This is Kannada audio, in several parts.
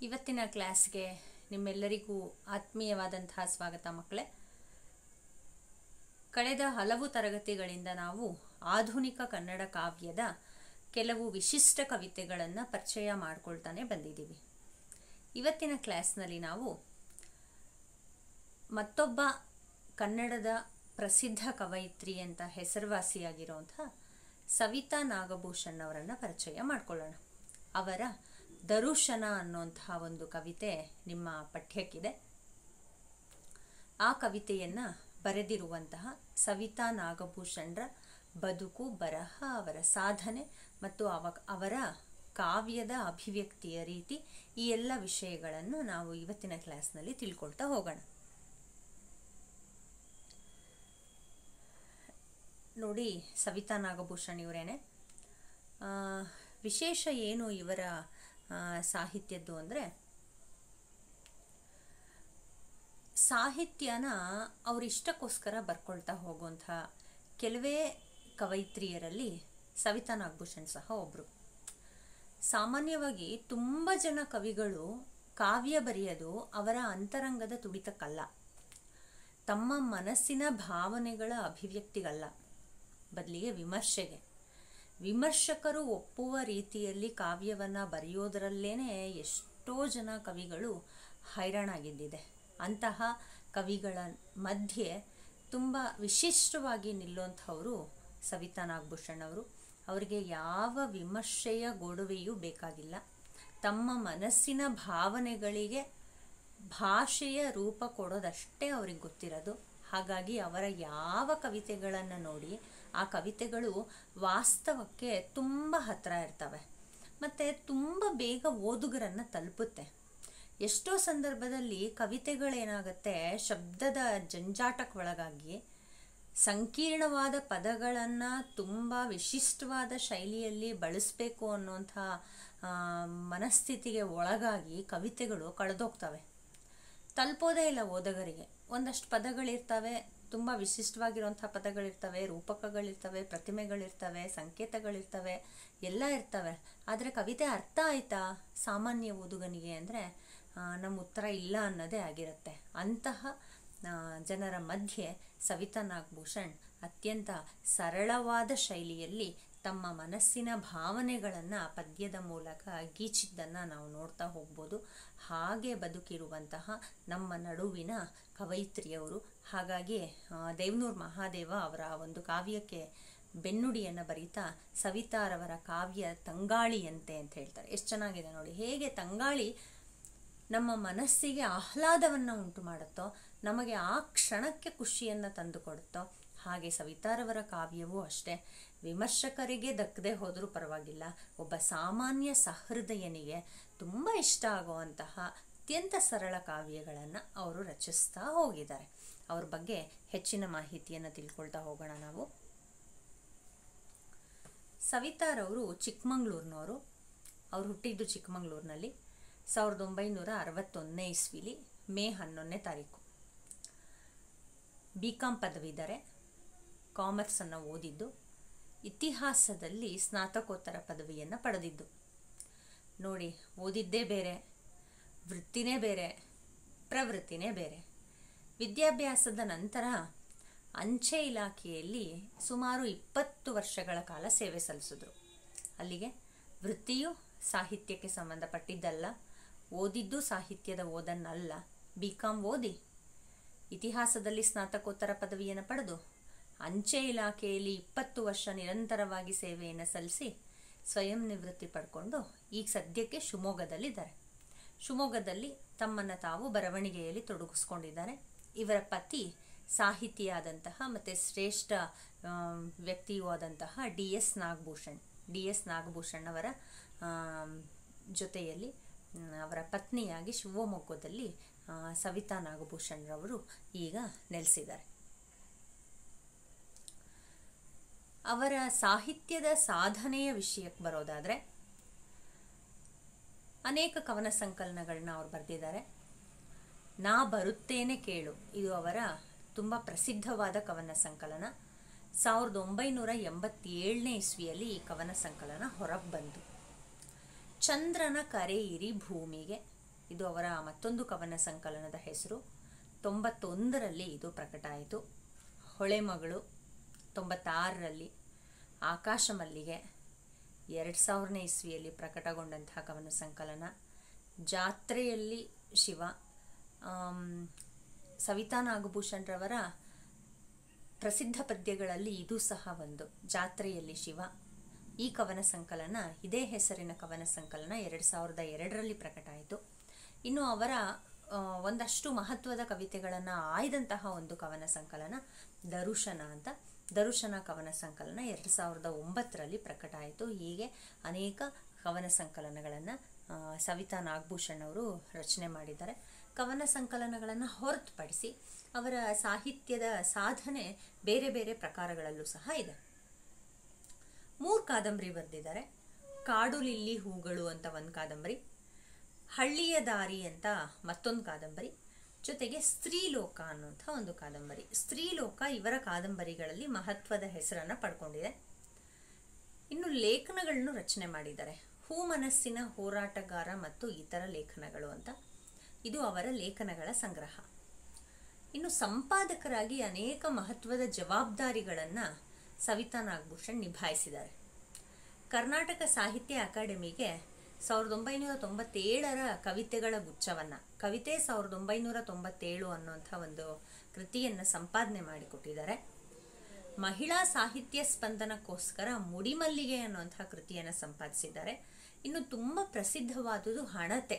ಇವತ್ತಿನ ಕ್ಲಾಸ್ಗೆ ನಿಮ್ಮೆಲ್ಲರಿಗೂ ಆತ್ಮೀಯವಾದಂತಹ ಸ್ವಾಗತ ಮಕ್ಕಳೇ ಕಳೆದ ಹಲವು ತರಗತಿಗಳಿಂದ ನಾವು ಆಧುನಿಕ ಕನ್ನಡ ಕಾವ್ಯದ ಕೆಲವು ವಿಶಿಷ್ಟ ಕವಿತೆಗಳನ್ನು ಪರಿಚಯ ಮಾಡ್ಕೊಳ್ತಾನೆ ಬಂದಿದ್ದೀವಿ ಇವತ್ತಿನ ಕ್ಲಾಸ್ನಲ್ಲಿ ನಾವು ಮತ್ತೊಬ್ಬ ಕನ್ನಡದ ಪ್ರಸಿದ್ಧ ಕವಯಿತ್ರಿ ಅಂತ ಹೆಸರುವಾಸಿಯಾಗಿರುವಂಥ ಸವಿತಾ ನಾಗಭೂಷಣ್ ಅವರನ್ನು ಪರಿಚಯ ಮಾಡ್ಕೊಳ್ಳೋಣ ಅವರ ದರುಶನ ಅನ್ನುವಂತಹ ಒಂದು ಕವಿತೆ ನಿಮ್ಮ ಪಠ್ಯಕ್ಕಿದೆ ಆ ಕವಿತೆಯನ್ನು ಬರೆದಿರುವಂತಹ ಸವಿತಾ ನಾಗಭೂಷಣ್ರ ಬದುಕು ಬರಹ ಅವರ ಸಾಧನೆ ಮತ್ತು ಅವ ಅವರ ಕಾವ್ಯದ ಅಭಿವ್ಯಕ್ತಿಯ ರೀತಿ ಈ ಎಲ್ಲ ವಿಷಯಗಳನ್ನು ನಾವು ಇವತ್ತಿನ ಕ್ಲಾಸ್ನಲ್ಲಿ ತಿಳ್ಕೊಳ್ತಾ ಹೋಗೋಣ ನೋಡಿ ಸವಿತಾ ನಾಗಭೂಷಣ್ ಇವರೇನೆ ಆ, ವಿಶೇಷ ಏನು ಇವರ ಆ, ಸಾಹಿತ್ಯದ್ದು ಅಂದರೆ ಸಾಹಿತ್ಯನ ಅವ್ರ ಇಷ್ಟಕ್ಕೋಸ್ಕರ ಬರ್ಕೊಳ್ತಾ ಹೋಗುವಂಥ ಕೆಲವೇ ಕವಯಿತ್ರಿಯರಲ್ಲಿ ಸವಿತಾ ನಾಗಭೂಷಣ್ ಸಹ ಒಬ್ಬರು ಸಾಮಾನ್ಯವಾಗಿ ತುಂಬ ಜನ ಕವಿಗಳು ಕಾವ್ಯ ಬರೆಯೋದು ಅವರ ಅಂತರಂಗದ ತುಡಿತಕ್ಕಲ್ಲ ತಮ್ಮ ಮನಸ್ಸಿನ ಭಾವನೆಗಳ ಅಭಿವ್ಯಕ್ತಿಗಲ್ಲ ಬದಲಿಗೆ ವಿಮರ್ಶೆಗೆ ವಿಮರ್ಶಕರು ಒಪ್ಪುವ ರೀತಿಯಲ್ಲಿ ಕಾವ್ಯವನ್ನು ಬರೆಯೋದರಲ್ಲೇನೆ ಎಷ್ಟೋ ಜನ ಕವಿಗಳು ಹೈರಾಣಾಗಿದ್ದಿದೆ ಅಂತಹ ಕವಿಗಳ ಮಧ್ಯೆ ತುಂಬ ವಿಶಿಷ್ಟವಾಗಿ ನಿಲ್ಲುವಂಥವರು ಸವಿತಾ ನಾಗಭೂಷಣ್ ಅವರು ಅವರಿಗೆ ಯಾವ ವಿಮರ್ಶೆಯ ಗೋಡುವೆಯೂ ಬೇಕಾಗಿಲ್ಲ ತಮ್ಮ ಮನಸ್ಸಿನ ಭಾವನೆಗಳಿಗೆ ಭಾಷೆಯ ರೂಪ ಕೊಡೋದಷ್ಟೇ ಅವ್ರಿಗೆ ಗೊತ್ತಿರೋದು ಹಾಗಾಗಿ ಅವರ ಯಾವ ಕವಿತೆಗಳನ್ನು ನೋಡಿ ಆ ಕವಿತೆಗಳು ವಾಸ್ತವಕ್ಕೆ ತುಂಬ ಹತ್ತಿರ ಇರ್ತವೆ ಮತ್ತು ತುಂಬ ಬೇಗ ಓದುಗರನ್ನು ತಲುಪುತ್ತೆ ಎಷ್ಟೋ ಸಂದರ್ಭದಲ್ಲಿ ಕವಿತೆಗಳೇನಾಗುತ್ತೆ ಶಬ್ದದ ಜಂಜಾಟಕ್ಕೆ ಒಳಗಾಗಿ ಸಂಕೀರ್ಣವಾದ ಪದಗಳನ್ನು ತುಂಬ ವಿಶಿಷ್ಟವಾದ ಶೈಲಿಯಲ್ಲಿ ಬಳಸಬೇಕು ಅನ್ನುವಂಥ ಆ, ಮನಸ್ಥಿತಿಗೆ ಒಳಗಾಗಿ ಕವಿತೆಗಳು ಕಳೆದೋಗ್ತವೆ ತಲುಪೋದೇ ಇಲ್ಲ ಓದುಗರಿಗೆ ಒಂದಷ್ಟು ಪದಗಳಿರ್ತವೆ ತುಂಬ ವಿಶಿಷ್ಟವಾಗಿರುವಂಥ ಪದಗಳಿರ್ತವೆ ರೂಪಕಗಳಿರ್ತವೆ ಪ್ರತಿಮೆಗಳಿರ್ತವೆ ಸಂಕೇತಗಳಿರ್ತವೆ ಎಲ್ಲ ಇರ್ತವೆ ಆದರೆ ಕವಿತೆ ಅರ್ಥ ಆಯ್ತಾ ಸಾಮಾನ್ಯ ಓದುಗನಿಗೆ ಅಂದರೆ ನಮ್ಮ ಉತ್ತರ ಇಲ್ಲ ಅನ್ನೋದೇ ಆಗಿರುತ್ತೆ ಅಂತಹ ಆ, ಜನರ ಮಧ್ಯೆ ಸವಿತಾ ನಾಗಭೂಷಣ್ ಅತ್ಯಂತ ಸರಳವಾದ ಶೈಲಿಯಲ್ಲಿ ತಮ್ಮ ಮನಸ್ಸಿನ ಭಾವನೆಗಳನ್ನು ಪದ್ಯದ ಮೂಲಕ ಗೀಚಿದ್ದನ್ನು ನಾವು ನೋಡ್ತಾ ಹೋಗ್ಬೋದು ಹಾಗೆ ಬದುಕಿರುವಂತಹ ನಮ್ಮ ನಡುವಿನ ಕವಯಿತ್ರಿಯವರು ಹಾಗಾಗಿ ಆ, ದೇವನೂರು ಮಹಾದೇವ ಅವರ ಒಂದು ಕಾವ್ಯಕ್ಕೆ ಬೆನ್ನುಡಿಯನ್ನು ಬರೀತಾ ಸವಿತಾರವರ ಕಾವ್ಯ ತಂಗಾಳಿಯಂತೆ ಅಂತ ಹೇಳ್ತಾರೆ ಎಷ್ಟು ಚೆನ್ನಾಗಿದೆ ನೋಡಿ ಹೇಗೆ ತಂಗಾಳಿ ನಮ್ಮ ಮನಸ್ಸಿಗೆ ಆಹ್ಲಾದವನ್ನು ಉಂಟು ಮಾಡುತ್ತೋ ನಮಗೆ ಆ ಕ್ಷಣಕ್ಕೆ ಖುಷಿಯನ್ನು ತಂದುಕೊಡುತ್ತೋ ಹಾಗೆ ಸವಿತಾರವರ ಕಾವ್ಯವೂ ಅಷ್ಟೇ ವಿಮರ್ಶಕರಿಗೆ ದಕ್ಕದೆ ಹೋದರೂ ಪರವಾಗಿಲ್ಲ ಒಬ್ಬ ಸಾಮಾನ್ಯ ಸಹೃದಯನಿಗೆ ತುಂಬ ಇಷ್ಟ ಆಗುವಂತಹ ಅತ್ಯಂತ ಸರಳ ಕಾವ್ಯಗಳನ್ನು ಅವರು ರಚಿಸ್ತಾ ಹೋಗಿದ್ದಾರೆ ಅವ್ರ ಬಗ್ಗೆ ಹೆಚ್ಚಿನ ಮಾಹಿತಿಯನ್ನು ತಿಳ್ಕೊಳ್ತಾ ಹೋಗೋಣ ನಾವು ಸವಿತಾರವರು ಚಿಕ್ಕಮಂಗ್ಳೂರಿನವರು ಅವ್ರು ಹುಟ್ಟಿದ್ದು ಚಿಕ್ಕಮಂಗ್ಳೂರಿನಲ್ಲಿ ಸಾವಿರದ ಒಂಬೈನೂರ ಅರವತ್ತೊಂದನೇ ಇಸ್ವಿಲಿ ಮೇ ಹನ್ನೊಂದನೇ ತಾರೀಕು ಬಿ ಕಾಮ್ ಪದವಿದ್ದಾರೆ ಕಾಮರ್ಸನ್ನು ಓದಿದ್ದು ಇತಿಹಾಸದಲ್ಲಿ ಸ್ನಾತಕೋತ್ತರ ಪದವಿಯನ್ನು ಪಡೆದಿದ್ದು ನೋಡಿ ಓದಿದ್ದೇ ಬೇರೆ ವೃತ್ತಿನೇ ಬೇರೆ ಪ್ರವೃತ್ತಿನೇ ಬೇರೆ ವಿದ್ಯಾಭ್ಯಾಸದ ನಂತರ ಅಂಚೆ ಇಲಾಖೆಯಲ್ಲಿ ಸುಮಾರು ಇಪ್ಪತ್ತು ವರ್ಷಗಳ ಕಾಲ ಸೇವೆ ಸಲ್ಲಿಸಿದ್ರು ಅಲ್ಲಿಗೆ ವೃತ್ತಿಯು ಸಾಹಿತ್ಯಕ್ಕೆ ಸಂಬಂಧಪಟ್ಟಿದ್ದಲ್ಲ ಓದಿದ್ದು ಸಾಹಿತ್ಯದ ಓದನ್ನಲ್ಲ ಬಿ ಕಾಮ್ ಓದಿ ಇತಿಹಾಸದಲ್ಲಿ ಸ್ನಾತಕೋತ್ತರ ಪದವಿಯನ್ನು ಪಡೆದು ಅಂಚೆ ಇಲಾಖೆಯಲ್ಲಿ ಇಪ್ಪತ್ತು ವರ್ಷ ನಿರಂತರವಾಗಿ ಸೇವೆಯನ್ನು ಸಲ್ಲಿಸಿ ಸ್ವಯಂ ನಿವೃತ್ತಿ ಪಡ್ಕೊಂಡು ಈಗ ಸದ್ಯಕ್ಕೆ ಶಿವಮೊಗ್ಗದಲ್ಲಿದ್ದಾರೆ ಶಿವಮೊಗ್ಗದಲ್ಲಿ ತಮ್ಮನ್ನು ತಾವು ಬರವಣಿಗೆಯಲ್ಲಿ ತೊಡಗಿಸ್ಕೊಂಡಿದ್ದಾರೆ ಇವರ ಪತಿ ಸಾಹಿತಿಯಾದಂತಹ ಮತ್ತು ಶ್ರೇಷ್ಠ ಆಮ್, ವ್ಯಕ್ತಿಯೂ ಆದಂತಹ D S Nagabhushan D S Nagabhushan ಅವರ ಆಮ್, ಜೊತೆಯಲ್ಲಿ ಮ್, ಅವರ ಪತ್ನಿಯಾಗಿ ಶಿವಮೊಗ್ಗದಲ್ಲಿ ಆ, ಸವಿತಾ ನಾಗಭೂಷಣ್ ರವರು ಈಗ ನೆಲೆಸಿದ್ದಾರೆ ಅವರ ಸಾಹಿತ್ಯದ ಸಾಧನೆಯ ವಿಷಯಕ್ಕೆ ಬರೋದಾದರೆ ಅನೇಕ ಕವನ ಸಂಕಲನಗಳನ್ನ ಅವ್ರು ಬರೆದಿದ್ದಾರೆ ನಾ ಬರುತ್ತೇನೆ ಕೇಳು ಇದು ಅವರ ತುಂಬ ಪ್ರಸಿದ್ಧವಾದ ಕವನ ಸಂಕಲನ ಸಾವಿರದ ಒಂಬೈನೂರ ಎಂಬತ್ತೇಳನೇ ಇಸ್ವಿಯಲ್ಲಿ ಈ ಕವನ ಸಂಕಲನ ಹೊರಗೆ ಬಂತು ಚಂದ್ರನ ಕರೆಯಿರಿ ಭೂಮಿಗೆ ಇದು ಅವರ ಮತ್ತೊಂದು ಕವನ ಸಂಕಲನದ ಹೆಸರು ತೊಂಬತ್ತೊಂದರಲ್ಲಿ ಇದು ಪ್ರಕಟ ಆಯಿತು ಹೊಳೆಮಗಳು ತೊಂಬತ್ತಾರರಲ್ಲಿ ಆಕಾಶ ಮಲ್ಲಿಗೆ ಎರಡು ಸಾವಿರನೇ ಇಸ್ವಿಯಲ್ಲಿ ಪ್ರಕಟಗೊಂಡಂತಹ ಕವನ ಸಂಕಲನ ಜಾತ್ರೆಯಲ್ಲಿ ಶಿವ ಆಮ್, ಸವಿತಾ ನಾಗಭೂಷಣ್ರವರ ಪ್ರಸಿದ್ಧ ಪದ್ಯಗಳಲ್ಲಿ ಇದು ಸಹ ಒಂದು ಜಾತ್ರೆಯಲ್ಲಿ ಶಿವ ಈ ಕವನ ಸಂಕಲನ ಇದೇ ಹೆಸರಿನ ಕವನ ಸಂಕಲನ ಎರಡು ಸಾವಿರದ ಎರಡರಲ್ಲಿ ಪ್ರಕಟ ಆಯಿತು ಇನ್ನು ಅವರ ಆ, ಒಂದಷ್ಟು ಮಹತ್ವದ ಕವಿತೆಗಳನ್ನು ಆಯ್ದಂತಹ ಒಂದು ಕವನ ಸಂಕಲನ ದರುಶನ ಅಂತ ದರುಶನ ಕವನ ಸಂಕಲನ ಎರಡು ಸಾವಿರದ ಒಂಬತ್ತರಲ್ಲಿ ಪ್ರಕಟ ಆಯಿತು ಹೀಗೆ ಅನೇಕ ಕವನ ಸಂಕಲನಗಳನ್ನು ಸವಿತಾ ನಾಗಭೂಷಣ್ ಅವರು ರಚನೆ ಮಾಡಿದ್ದಾರೆ ಕವನ ಸಂಕಲನಗಳನ್ನು ಹೊರತುಪಡಿಸಿ ಅವರ ಸಾಹಿತ್ಯದ ಸಾಧನೆ ಬೇರೆ ಬೇರೆ ಪ್ರಕಾರಗಳಲ್ಲೂ ಸಹ ಇದೆ ಮೂರು ಕಾದಂಬರಿ ಬರೆದಿದ್ದಾರೆ ಕಾಡು ಲಿಲ್ಲಿ ಹೂಗಳು ಅಂತ ಒಂದು ಕಾದಂಬರಿ ಹಳ್ಳಿಯ ದಾರಿ ಅಂತ ಮತ್ತೊಂದು ಕಾದಂಬರಿ ಜೊತೆಗೆ ಸ್ತ್ರೀಲೋಕ ಅನ್ನುವಂಥ ಒಂದು ಕಾದಂಬರಿ ಸ್ತ್ರೀಲೋಕ ಇವರ ಕಾದಂಬರಿಗಳಲ್ಲಿ ಮಹತ್ವದ ಹೆಸರನ್ನು ಪಡ್ಕೊಂಡಿದೆ ಇನ್ನು ಲೇಖನಗಳನ್ನು ರಚನೆ ಮಾಡಿದ್ದಾರೆ ಹೂ ಮನಸ್ಸಿನ ಹೋರಾಟಗಾರ ಮತ್ತು ಇತರ ಲೇಖನಗಳು ಅಂತ ಇದು ಅವರ ಲೇಖನಗಳ ಸಂಗ್ರಹ ಇನ್ನು ಸಂಪಾದಕರಾಗಿ ಅನೇಕ ಮಹತ್ವದ ಜವಾಬ್ದಾರಿಗಳನ್ನು ಸವಿತಾ ನಾಗಭೂಷಣ್ ನಿಭಾಯಿಸಿದ್ದಾರೆ ಕರ್ನಾಟಕ ಸಾಹಿತ್ಯ ಅಕಾಡೆಮಿಗೆ ಸಾವಿರದ ಒಂಬೈನೂರ ತೊಂಬತ್ತೇಳರ ಕವಿತೆಗಳ ಗುಚ್ಛವನ್ನು ಕವಿತೆ ಸಾವಿರದ ಒಂಬೈನೂರ ತೊಂಬತ್ತೇಳು ಅನ್ನುವಂಥ ಒಂದು ಕೃತಿಯನ್ನು ಸಂಪಾದನೆ ಮಾಡಿಕೊಟ್ಟಿದ್ದಾರೆ ಮಹಿಳಾ ಸಾಹಿತ್ಯ ಸ್ಪಂದನಕ್ಕೋಸ್ಕರ ಮುಡಿಮಲ್ಲಿಗೆ ಅನ್ನುವಂಥ ಕೃತಿಯನ್ನು ಸಂಪಾದಿಸಿದ್ದಾರೆ ಇನ್ನು ತುಂಬ ಪ್ರಸಿದ್ಧವಾದುದು ಹಣತೆ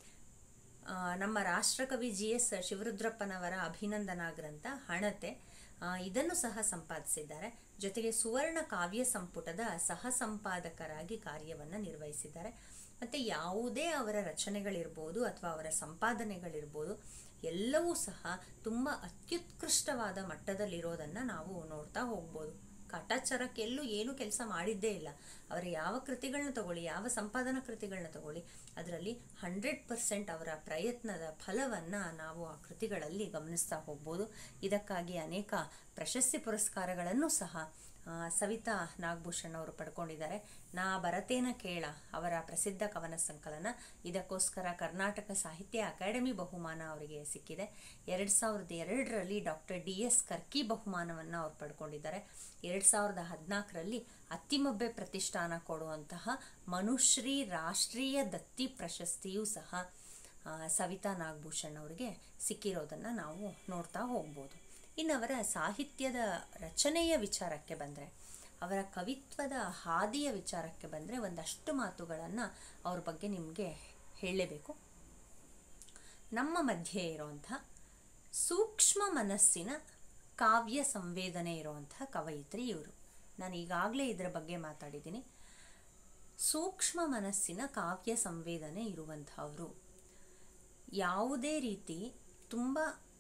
ಆ, ನಮ್ಮ ರಾಷ್ಟ್ರಕವಿ ಜಿ ಎಸ್ ಶಿವರುದ್ರಪ್ಪನವರ ಅಭಿನಂದನಾ ಗ್ರಂಥ ಹಣತೆ ಆ, ಇದನ್ನು ಸಹ ಸಂಪಾದಿಸಿದ್ದಾರೆ ಜೊತೆಗೆ ಸುವರ್ಣ ಕಾವ್ಯ ಸಂಪುಟದ ಸಹ ಸಂಪಾದಕರಾಗಿ ಕಾರ್ಯವನ್ನು ನಿರ್ವಹಿಸಿದ್ದಾರೆ ಮತ್ತು ಯಾವುದೇ ಅವರ ರಚನೆಗಳಿರ್ಬೋದು ಅಥವಾ ಅವರ ಸಂಪಾದನೆಗಳಿರ್ಬೋದು ಎಲ್ಲವೂ ಸಹ ತುಂಬ ಅತ್ಯುತ್ಕೃಷ್ಟವಾದ ಮಟ್ಟದಲ್ಲಿರೋದನ್ನು ನಾವು ನೋಡ್ತಾ ಹೋಗ್ಬೋದು ಕಾಟಾಚಾರಕ್ಕೆ ಎಲ್ಲೂ ಏನೂ ಕೆಲಸ ಮಾಡಿದ್ದೇ ಇಲ್ಲ ಅವರ ಯಾವ ಕೃತಿಗಳನ್ನ ತಗೊಳ್ಳಿ ಯಾವ ಸಂಪಾದನಾ ಕೃತಿಗಳನ್ನ ತಗೊಳ್ಳಿ ಅದರಲ್ಲಿ ಹಂಡ್ರೆಡ್ ಪರ್ಸೆಂಟ್ ಅವರ ಪ್ರಯತ್ನದ ಫಲವನ್ನು ನಾವು ಆ ಕೃತಿಗಳಲ್ಲಿ ಗಮನಿಸ್ತಾ ಹೋಗ್ಬೋದು ಇದಕ್ಕಾಗಿ ಅನೇಕ ಪ್ರಶಸ್ತಿ ಪುರಸ್ಕಾರಗಳನ್ನು ಸಹ ಆ, ಸವಿತಾ ನಾಗಭೂಷಣ್ ಅವರು ಪಡ್ಕೊಂಡಿದ್ದಾರೆ ನಾ ಬರತೇನ ಕೇಳ ಅವರ ಪ್ರಸಿದ್ಧ ಕವನ ಸಂಕಲನ ಇದಕ್ಕೋಸ್ಕರ ಕರ್ನಾಟಕ ಸಾಹಿತ್ಯ ಅಕಾಡೆಮಿ ಬಹುಮಾನ ಅವರಿಗೆ ಸಿಕ್ಕಿದೆ ಎರಡು ಸಾವಿರದ ಎರಡರಲ್ಲಿ ಡಾಕ್ಟರ್ ಡಿ ಎಸ್ ಕರ್ಕಿ ಬಹುಮಾನವನ್ನು ಅವ್ರು ಪಡ್ಕೊಂಡಿದ್ದಾರೆ ಎರಡು ಸಾವಿರದ ಹದಿನಾಲ್ಕರಲ್ಲಿ ಅತ್ತಿಮಬ್ಬೆ ಪ್ರತಿಷ್ಠಾನ ಕೊಡುವಂತಹ ಮನುಶ್ರೀ ರಾಷ್ಟ್ರೀಯ ದತ್ತಿ ಪ್ರಶಸ್ತಿಯೂ ಸಹ ಆ, ಸವಿತಾ ನಾಗಭೂಷಣ್ ಅವರಿಗೆ ಸಿಕ್ಕಿರೋದನ್ನು ನಾವು ನೋಡ್ತಾ ಹೋಗ್ಬೋದು ಇನ್ನು ಅವರ ಸಾಹಿತ್ಯದ ರಚನೆಯ ವಿಚಾರಕ್ಕೆ ಬಂದರೆ ಅವರ ಕವಿತ್ವದ ಹಾದಿಯ ವಿಚಾರಕ್ಕೆ ಬಂದರೆ ಒಂದಷ್ಟು ಮಾತುಗಳನ್ನು ಅವ್ರ ಬಗ್ಗೆ ನಿಮಗೆ ಹೇಳಲೇಬೇಕು ನಮ್ಮ ಮಧ್ಯೆ ಇರುವಂಥ ಸೂಕ್ಷ್ಮ ಮನಸ್ಸಿನ ಕಾವ್ಯ ಸಂವೇದನೆ ಇರುವಂಥ ಕವಯಿತ್ರಿ ಇವರು ನಾನು ಈಗಾಗಲೇ ಇದರ ಬಗ್ಗೆ ಮಾತಾಡಿದ್ದೀನಿ ಸೂಕ್ಷ್ಮ ಮನಸ್ಸಿನ ಕಾವ್ಯ ಸಂವೇದನೆ ಇರುವಂಥವರು ಯಾವುದೇ ರೀತಿ ತುಂಬ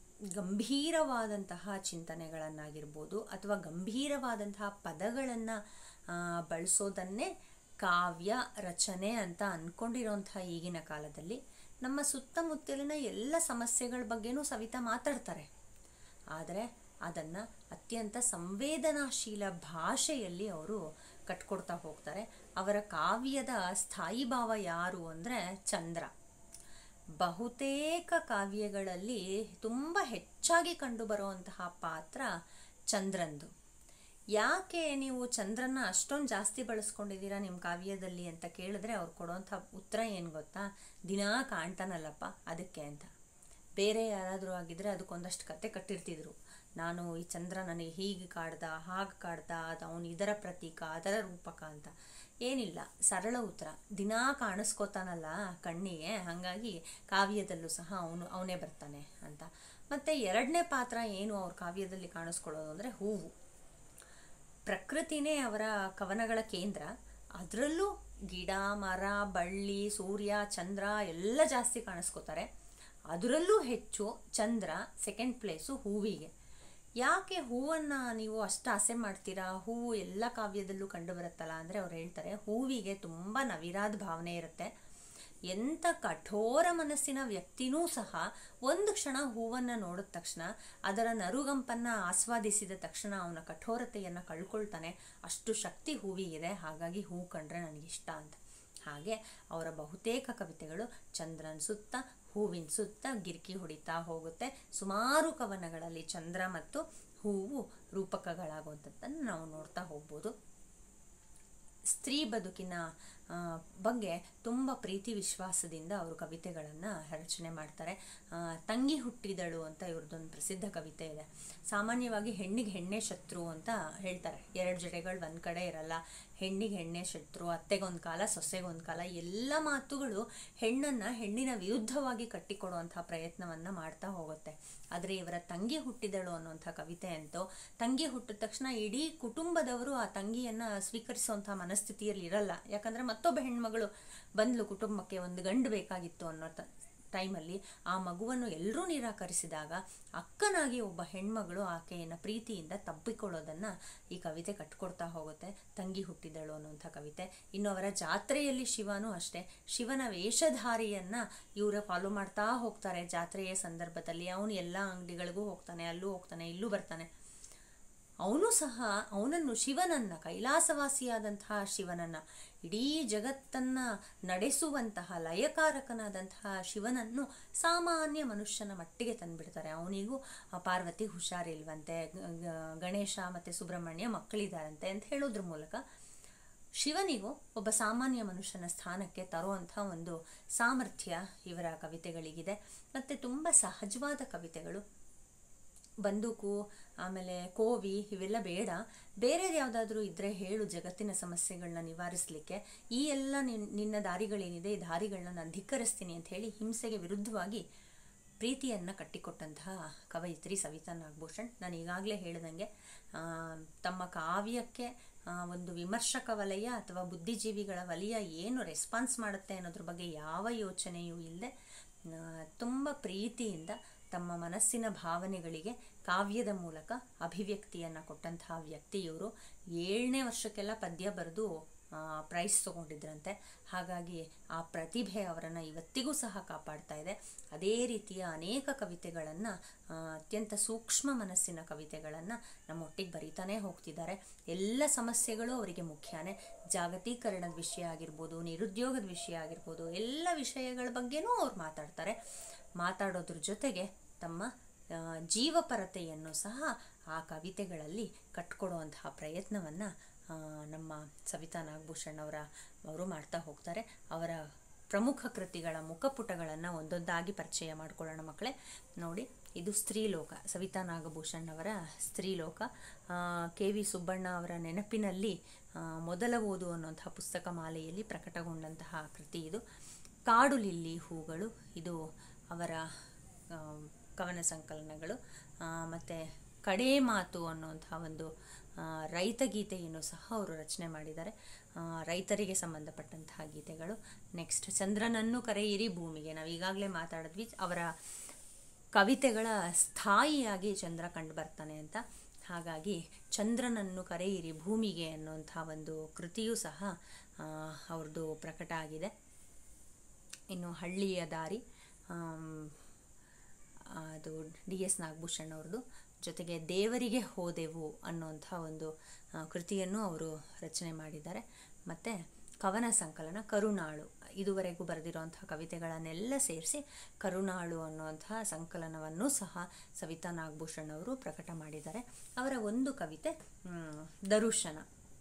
ಗಂಭೀರವಾದಂತಹ ಚಿಂತನೆಗಳನ್ನಾಗಿರ್ಬೋದು ಅಥವಾ ಗಂಭೀರವಾದಂತಹ ಪದಗಳನ್ನು ಬಳಸೋದನ್ನೇ ಕಾವ್ಯ ರಚನೆ ಅಂತ ಅಂದ್ಕೊಂಡಿರೋಂಥ ಈಗಿನ ಕಾಲದಲ್ಲಿ ನಮ್ಮ ಸುತ್ತಮುತ್ತಲಿನ ಎಲ್ಲ ಸಮಸ್ಯೆಗಳ ಬಗ್ಗೆನೂ ಸವಿತಾ ಮಾತಾಡ್ತಾರೆ ಆದರೆ ಅದನ್ನು ಅತ್ಯಂತ ಸಂವೇದನಾಶೀಲ ಭಾಷೆಯಲ್ಲಿ ಅವರು ಕಟ್ಕೊಡ್ತಾ ಹೋಗ್ತಾರೆ ಅವರ ಕಾವ್ಯದ ಸ್ಥಾಯಿ ಭಾವ ಯಾರು ಅಂದರೆ ಚಂದ್ರ ಬಹುತೇಕ ಕಾವ್ಯಗಳಲ್ಲಿ ತುಂಬ ಹೆಚ್ಚಾಗಿ ಕಂಡುಬರುವಂತಹ ಪಾತ್ರ ಚಂದ್ರಂದು ಯಾಕೆ ನೀವು ಚಂದ್ರನ ಅಷ್ಟೊಂದು ಜಾಸ್ತಿ ಬಳಸ್ಕೊಂಡಿದ್ದೀರಾ ನಿಮ್ಮ ಕಾವ್ಯದಲ್ಲಿ ಅಂತ ಕೇಳಿದ್ರೆ ಅವ್ರು ಕೊಡೋಂಥ ಉತ್ತರ ಏನು ಗೊತ್ತಾ ದಿನಾ ಕಾಣ್ತಾನಲ್ಲಪ್ಪ ಅದಕ್ಕೆ ಅಂತ ಬೇರೆ ಯಾರಾದರೂ ಆಗಿದ್ರೆ ಅದಕ್ಕೊಂದಷ್ಟು ಕತೆ ಕಟ್ಟಿರ್ತಿದ್ರು ನಾನು ಈ ಚಂದ್ರ ನನಗೆ ಹೀಗೆ ಕಾಡ್ದ ಹಾಗೆ ಕಾಡ್ದ ಅದು ಅವನು ಇದರ ಪ್ರತೀಕ ಅದರ ರೂಪಕ ಅಂತ ಏನಿಲ್ಲ ಸರಳ ಉತ್ತರ ದಿನಾ ಕಾಣಿಸ್ಕೋತಾನಲ್ಲ ಕಣ್ಣಿಗೆ ಹಾಗಾಗಿ ಕಾವ್ಯದಲ್ಲೂ ಸಹ ಅವನು ಅವನೇ ಬರ್ತಾನೆ ಅಂತ ಮತ್ತು ಎರಡನೇ ಪಾತ್ರ ಏನು ಅವ್ರ ಕಾವ್ಯದಲ್ಲಿ ಕಾಣಿಸ್ಕೊಳ್ಳೋದು ಅಂದರೆ ಹೂವು ಪ್ರಕೃತಿನೇ ಅವರ ಕವನಗಳ ಕೇಂದ್ರ ಅದರಲ್ಲೂ ಗಿಡ ಮರ ಬಳ್ಳಿ ಸೂರ್ಯ ಚಂದ್ರ ಎಲ್ಲ ಜಾಸ್ತಿ ಕಾಣಿಸ್ಕೋತಾರೆ ಅದರಲ್ಲೂ ಹೆಚ್ಚು ಚಂದ್ರ ಸೆಕೆಂಡ್ ಪ್ಲೇಸು ಹೂವಿಗೆ ಯಾಕೆ ಹೂವನ್ನು ನೀವು ಅಷ್ಟು ಆಸೆ ಮಾಡ್ತೀರಾ ಹೂವು ಎಲ್ಲ ಕಾವ್ಯದಲ್ಲೂ ಕಂಡುಬರುತ್ತಲ್ಲ ಅಂದರೆ ಅವ್ರು ಹೇಳ್ತಾರೆ ಹೂವಿಗೆ ತುಂಬ ನವಿರಾದ ಭಾವನೆ ಇರುತ್ತೆ ಎಂಥ ಕಠೋರ ಮನಸ್ಸಿನ ವ್ಯಕ್ತಿನೂ ಸಹ ಒಂದು ಕ್ಷಣ ಹೂವನ್ನು ನೋಡಿದ ತಕ್ಷಣ ಅದರ ನರುಗಂಪನ್ನು ಆಸ್ವಾದಿಸಿದ ತಕ್ಷಣ ಅವನ ಕಠೋರತೆಯನ್ನು ಕಳ್ಕೊಳ್ತಾನೆ ಅಷ್ಟು ಶಕ್ತಿ ಹೂವಿಗಿದೆ ಹಾಗಾಗಿ ಹೂ ಕಂಡ್ರೆ ನನಗಿಷ್ಟ ಅಂತ ಹಾಗೆ ಅವರ ಬಹುತೇಕ ಕವಿತೆಗಳು ಚಂದ್ರನ ಸುತ್ತ ಹೂವಿನ ಸುತ್ತ ಗಿರ್ಕಿ ಹೊಡಿತಾ ಹೋಗುತ್ತೆ ಸುಮಾರು ಕವನಗಳಲ್ಲಿ ಚಂದ್ರ ಮತ್ತು ಹೂವು ರೂಪಕಗಳಾಗುವಂಥದ್ದನ್ನು ನಾವು ನೋಡ್ತಾ ಹೋಗ್ಬೋದು ಸ್ತ್ರೀ ಬದುಕಿನ ಆ, ಬಗ್ಗೆ ತುಂಬ ಪ್ರೀತಿ ವಿಶ್ವಾಸದಿಂದ ಅವರು ಕವಿತೆಗಳನ್ನು ರಚನೆ ಮಾಡ್ತಾರೆ ಆ, ತಂಗಿ ಹುಟ್ಟಿದಳು ಅಂತ ಇವ್ರದ್ದೊಂದು ಪ್ರಸಿದ್ಧ ಕವಿತೆ ಇದೆ ಸಾಮಾನ್ಯವಾಗಿ ಹೆಣ್ಣಿಗೆ ಹೆಣ್ಣೆ ಶತ್ರು ಅಂತ ಹೇಳ್ತಾರೆ ಎರಡು ಜಡೆಗಳು ಒಂದು ಕಡೆ ಇರಲ್ಲ ಹೆಣ್ಣಿಗೆ ಹೆಣ್ಣೆ ಶತ್ರು ಅತ್ತೆಗೊಂದು ಕಾಲ ಸೊಸೆಗೊಂದು ಕಾಲ ಎಲ್ಲ ಮಾತುಗಳು ಹೆಣ್ಣನ್ನು ಹೆಣ್ಣಿನ ವಿರುದ್ಧವಾಗಿ ಕಟ್ಟಿಕೊಡುವಂಥ ಪ್ರಯತ್ನವನ್ನು ಮಾಡ್ತಾ ಹೋಗುತ್ತೆ ಆದರೆ ಇವರ ತಂಗಿ ಹುಟ್ಟಿದಳು ಅನ್ನುವಂಥ ಕವಿತೆ ಅಂತೂ ತಂಗಿ ಹುಟ್ಟಿದ ತಕ್ಷಣ ಇಡೀ ಕುಟುಂಬದವರು ಆ ತಂಗಿಯನ್ನು ಸ್ವೀಕರಿಸುವಂಥ ಮನಸ್ಥಿತಿಯಲ್ಲಿ ಇರಲ್ಲ ಯಾಕಂದರೆ ಮತ್ತೊಬ್ಬ ಹೆಣ್ಮಗಳು ಬಂದ್ಲು ಕುಟುಂಬಕ್ಕೆ ಒಂದು ಗಂಡು ಬೇಕಾಗಿತ್ತು ಅನ್ನೋ ತ ಟೈಮಲ್ಲಿ ಆ ಮಗುವನ್ನು ಎಲ್ಲರೂ ನಿರಾಕರಿಸಿದಾಗ ಅಕ್ಕನಾಗಿ ಒಬ್ಬ ಹೆಣ್ಮಗಳು ಆಕೆಯನ್ನು ಪ್ರೀತಿಯಿಂದ ತಬ್ಬಿಕೊಳ್ಳೋದನ್ನು ಈ ಕವಿತೆ ಕಟ್ಕೊಡ್ತಾ ಹೋಗುತ್ತೆ ತಂಗಿ ಹುಟ್ಟಿದಳು ಅನ್ನುವಂಥ ಕವಿತೆ ಇನ್ನು ಅವರ ಜಾತ್ರೆಯಲ್ಲಿ ಶಿವನೂ ಅಷ್ಟೇ ಶಿವನ ವೇಷಧಾರಿಯನ್ನು ಇವರು ಫಾಲೋ ಮಾಡ್ತಾ ಹೋಗ್ತಾರೆ ಜಾತ್ರೆಯ ಸಂದರ್ಭದಲ್ಲಿ ಅವನು ಎಲ್ಲ ಅಂಗಡಿಗಳಿಗೂ ಹೋಗ್ತಾನೆ ಅಲ್ಲೂ ಹೋಗ್ತಾನೆ ಇಲ್ಲೂ ಬರ್ತಾನೆ ಅವನು ಸಹ ಅವನನ್ನು ಶಿವನನ್ನ ಕೈಲಾಸವಾಸಿಯಾದಂತಹ ಶಿವನನ್ನ ಇಡೀ ಜಗತ್ತನ್ನ ನಡೆಸುವಂತಹ ಲಯಕಾರಕನಾದಂತಹ ಶಿವನನ್ನು ಸಾಮಾನ್ಯ ಮನುಷ್ಯನ ಮಟ್ಟಿಗೆ ತಂದ್ಬಿಡ್ತಾರೆ ಅವನಿಗೂ ಆ ಪಾರ್ವತಿ ಹುಷಾರಿಲ್ವಂತೆ ಗ- ಗ- ಗಣೇಶ ಮತ್ತೆ ಸುಬ್ರಹ್ಮಣ್ಯ ಮಕ್ಕಳಿದಾರಂತೆ ಅಂತ ಹೇಳೋದ್ರ ಮೂಲಕ ಶಿವನಿಗೂ ಒಬ್ಬ ಸಾಮಾನ್ಯ ಮನುಷ್ಯನ ಸ್ಥಾನಕ್ಕೆ ತರುವಂಥ ಒಂದು ಸಾಮರ್ಥ್ಯ ಇವರ ಕವಿತೆಗಳಿಗಿದೆ ಮತ್ತು ತುಂಬ ಸಹಜವಾದ ಕವಿತೆಗಳು ಬಂದೂಕು ಆಮೇಲೆ ಕೋವಿ ಇವೆಲ್ಲ ಬೇಡ ಬೇರೆದು ಯಾವುದಾದ್ರೂ ಇದ್ದರೆ ಹೇಳು ಜಗತ್ತಿನ ಸಮಸ್ಯೆಗಳನ್ನ ನಿವಾರಿಸಲಿಕ್ಕೆ ಈ ಎಲ್ಲ ನಿನ್- ನಿನ್ನ ದಾರಿಗಳೇನಿದೆ ಈ ದಾರಿಗಳನ್ನ ನಾನು ಧಿಕ್ಕರಿಸ್ತೀನಿ ಅಂತ ಹೇಳಿ ಹಿಂಸೆಗೆ ವಿರುದ್ಧವಾಗಿ ಪ್ರೀತಿಯನ್ನು ಕಟ್ಟಿಕೊಟ್ಟಂತಹ ಕವಯಿತ್ರಿ ಸವಿತಾ ನಾಗಭೂಷಣ್ ನಾನು ಈಗಾಗಲೇ ಹೇಳಿದಂಗೆ ಆ, ತಮ್ಮ ಕಾವ್ಯಕ್ಕೆ ಆ, ಒಂದು ವಿಮರ್ಶಕ ವಲಯ ಅಥವಾ ಬುದ್ಧಿಜೀವಿಗಳ ವಲಯ ಏನು ರೆಸ್ಪಾನ್ಸ್ ಮಾಡುತ್ತೆ ಅನ್ನೋದ್ರ ಬಗ್ಗೆ ಯಾವ ಯೋಚನೆಯೂ ಇಲ್ಲದೆ ತುಂಬ ಪ್ರೀತಿಯಿಂದ ತಮ್ಮ ಮನಸ್ಸಿನ ಭಾವನೆಗಳಿಗೆ ಕಾವ್ಯದ ಮೂಲಕ ಅಭಿವ್ಯಕ್ತಿಯನ್ನು ಕೊಟ್ಟಂತಹ ವ್ಯಕ್ತಿ ಇವರು ಏಳನೇ ವರ್ಷಕ್ಕೆಲ್ಲ ಪದ್ಯ ಬರೆದು ಪ್ರೈಸ್ ತಗೊಂಡಿದ್ರಂತೆ ಹಾಗಾಗಿ ಆ ಪ್ರತಿಭೆ ಅವರನ್ನು ಇವತ್ತಿಗೂ ಸಹ ಕಾಪಾಡ್ತಾ ಇದೆ ಅದೇ ರೀತಿಯ ಅನೇಕ ಕವಿತೆಗಳನ್ನು ಅತ್ಯಂತ ಸೂಕ್ಷ್ಮ ಮನಸ್ಸಿನ ಕವಿತೆಗಳನ್ನು ನಮ್ಮೊಟ್ಟಿಗೆ ಬರೀತಾನೆ ಹೋಗ್ತಿದ್ದಾರೆ ಎಲ್ಲ ಸಮಸ್ಯೆಗಳು ಅವರಿಗೆ ಮುಖ್ಯನೇ ಜಾಗತೀಕರಣದ ವಿಷಯ ಆಗಿರ್ಬೋದು ನಿರುದ್ಯೋಗದ ವಿಷಯ ಆಗಿರ್ಬೋದು ಎಲ್ಲ ವಿಷಯಗಳ ಬಗ್ಗೆನೂ ಅವ್ರು ಮಾತಾಡ್ತಾರೆ ಮಾತಾಡೋದ್ರ ಜೊತೆಗೆ ತಮ್ಮ ಆ, ಜೀವಪರತೆಯನ್ನು ಸಹ ಆ ಕವಿತೆಗಳಲ್ಲಿ ಕಟ್ಕೊಡುವಂತಹ ಪ್ರಯತ್ನವನ್ನು ನಮ್ಮ ಸವಿತಾ ನಾಗಭೂಷಣ್ ಅವರ ಅವರು ಮಾಡ್ತಾ ಹೋಗ್ತಾರೆ ಅವರ ಪ್ರಮುಖ ಕೃತಿಗಳ ಮುಖಪುಟಗಳನ್ನು ಒಂದೊಂದಾಗಿ ಪರಿಚಯ ಮಾಡ್ಕೊಳ್ಳೋಣ ಮಕ್ಕಳೇ ನೋಡಿ ಇದು ಸ್ತ್ರೀಲೋಕ ಸವಿತಾ ನಾಗಭೂಷಣ್ ಅವರ ಸ್ತ್ರೀಲೋಕ ಕೆ ವಿ ಸುಬ್ಬಣ್ಣ ಅವರ ನೆನಪಿನಲ್ಲಿ ಆ, ಮೊದಲ ಓದು ಅನ್ನುವಂತಹ ಪುಸ್ತಕ ಮಾಲೆಯಲ್ಲಿ ಪ್ರಕಟಗೊಂಡಂತಹ ಕೃತಿ ಇದು ಕಾಡು ಲಿಲ್ಲಿ ಹೂಗಳು ಇದು ಅವರ ಆ, ಕವನ ಸಂಕಲನಗಳು ಮತ್ತು ಕಡೇ ಮಾತು ಅನ್ನುವಂಥ ಒಂದು ಆ, ರೈತ ಗೀತೆಯನ್ನು ಸಹ ಅವರು ರಚನೆ ಮಾಡಿದ್ದಾರೆ ಆ, ರೈತರಿಗೆ ಸಂಬಂಧಪಟ್ಟಂತಹ ಗೀತೆಗಳು ನೆಕ್ಸ್ಟ್ ಚಂದ್ರನನ್ನು ಕರೆಯಿರಿ ಭೂಮಿಗೆ ನಾವು ಈಗಾಗಲೇ ಮಾತಾಡಿದ್ವಿ ಅವರ ಕವಿತೆಗಳ ಸ್ಥಾಯಿಯಾಗಿ ಚಂದ್ರ ಕಂಡು ಬರ್ತಾನೆ ಅಂತ ಹಾಗಾಗಿ ಚಂದ್ರನನ್ನು ಕರೆಯಿರಿ ಭೂಮಿಗೆ ಅನ್ನುವಂಥ ಒಂದು ಕೃತಿಯೂ ಸಹ ಆ, ಅವ್ರದ್ದು ಪ್ರಕಟ ಆಗಿದೆ ಇನ್ನು ಹಳ್ಳಿಯ ದಾರಿ ಆಮ್, ಅದು ಡಿ ಎಸ್ ನಾಗಭೂಷಣ್ ಅವ್ರದ್ದು ಜೊತೆಗೆ ದೇವರಿಗೆ ಹೋದೆವು ಅನ್ನುವಂಥ ಒಂದು ಆ, ಕೃತಿಯನ್ನು ಅವರು ರಚನೆ ಮಾಡಿದ್ದಾರೆ ಮತ್ತು ಕವನ ಸಂಕಲನ ಕರುಣಾಳು ಇದುವರೆಗೂ ಬರೆದಿರುವಂಥ ಕವಿತೆಗಳನ್ನೆಲ್ಲ ಸೇರಿಸಿ ಕರುಣಾಳು ಅನ್ನುವಂತಹ ಸಂಕಲನವನ್ನು ಸಹ ಸವಿತಾ ನಾಗಭೂಷಣ್ ಅವರು ಪ್ರಕಟ ಮಾಡಿದ್ದಾರೆ ಅವರ ಒಂದು ಕವಿತೆ ಮ್, ದರುಶನ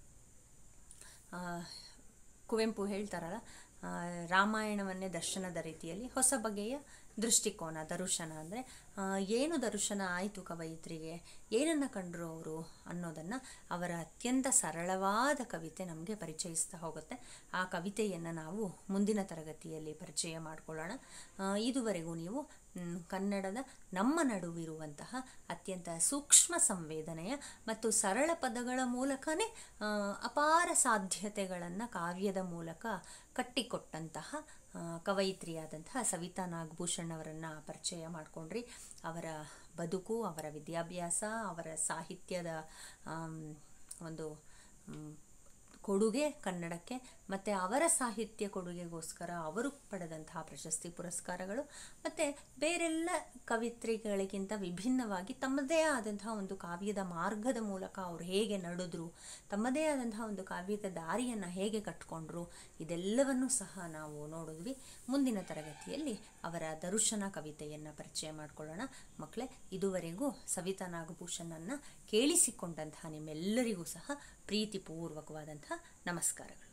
ಆ, ಕುವೆಂಪು ಹೇಳ್ತಾರಲ್ಲ ಆ, ರಾಮಾಯಣವನ್ನೇ ದರ್ಶನದ ರೀತಿಯಲ್ಲಿ ಹೊಸ ಬಗೆಯ ದೃಷ್ಟಿಕೋನ ದರುಶನ ಅಂದರೆ ಏನು ದರ್ಶನ ಆಯಿತು ಕವಯಿತ್ರಿಗೆ ಏನನ್ನು ಕಂಡರು ಅವರು ಅನ್ನೋದನ್ನು ಅವರ ಅತ್ಯಂತ ಸರಳವಾದ ಕವಿತೆ ನಮಗೆ ಪರಿಚಯಿಸ್ತಾ ಹೋಗುತ್ತೆ ಆ ಕವಿತೆಯನ್ನು ನಾವು ಮುಂದಿನ ತರಗತಿಯಲ್ಲಿ ಪರಿಚಯ ಮಾಡಿಕೊಳ್ಳೋಣ ಆ, ಇದುವರೆಗೂ ನೀವು ಮ್, ಕನ್ನಡದ ನಮ್ಮ ನಡುವಿರುವಂತಹ ಅತ್ಯಂತ ಸೂಕ್ಷ್ಮ ಸಂವೇದನೆಯ ಮತ್ತು ಸರಳ ಪದಗಳ ಮೂಲಕನೇ ಆ, ಅಪಾರ ಸಾಧ್ಯತೆಗಳನ್ನು ಕಾವ್ಯದ ಮೂಲಕ ಕಟ್ಟಿಕೊಟ್ಟಂತಹ ಆ, ಕವಯಿತ್ರಿಯಾದಂತಹ ಸವಿತಾ ನಾಗಭೂಷಣ್ ಅವರನ್ನು ಪರಿಚಯ ಮಾಡಿಕೊಂಡ್ರಿ ಅವರ ಬದುಕು ಅವರ ವಿದ್ಯಾಭ್ಯಾಸ ಅವರ ಸಾಹಿತ್ಯದ ಆಮ್, ಒಂದು ಮ್, ಕೊಡುಗೆ ಕನ್ನಡಕ್ಕೆ ಮತ್ತು ಅವರ ಸಾಹಿತ್ಯ ಕೊಡುಗೆಗೋಸ್ಕರ ಅವರು ಪಡೆದಂತಹ ಪ್ರಶಸ್ತಿ ಪುರಸ್ಕಾರಗಳು ಮತ್ತು ಬೇರೆಲ್ಲ ಕವಿತ್ರಿಗಳಿಗಿಂತ ವಿಭಿನ್ನವಾಗಿ ತಮ್ಮದೇ ಆದಂತಹ ಒಂದು ಕಾವ್ಯದ ಮಾರ್ಗದ ಮೂಲಕ ಅವರು ಹೇಗೆ ನಡೆದ್ರು ತಮ್ಮದೇ ಆದಂತಹ ಒಂದು ಕಾವ್ಯದ ದಾರಿಯನ್ನು ಹೇಗೆ ಕಟ್ಕೊಂಡ್ರು ಇದೆಲ್ಲವನ್ನೂ ಸಹ ನಾವು ನೋಡಿದ್ವಿ ಮುಂದಿನ ತರಗತಿಯಲ್ಲಿ ಅವರ ದರುಶನ ಕವಿತೆಯನ್ನು ಪರಿಚಯ ಮಾಡಿಕೊಳ್ಳೋಣ ಮಕ್ಕಳೇ ಇದುವರೆಗೂ ಸವಿತಾ ನಾಗಭೂಷಣನ್ನು ಕೇಳಿಸಿಕೊಂಡಂತಹ ನಿಮ್ಮೆಲ್ಲರಿಗೂ ಸಹ ಪ್ರೀತಿಪೂರ್ವಕವಾದಂತಹ ನಮಸ್ಕಾರಗಳು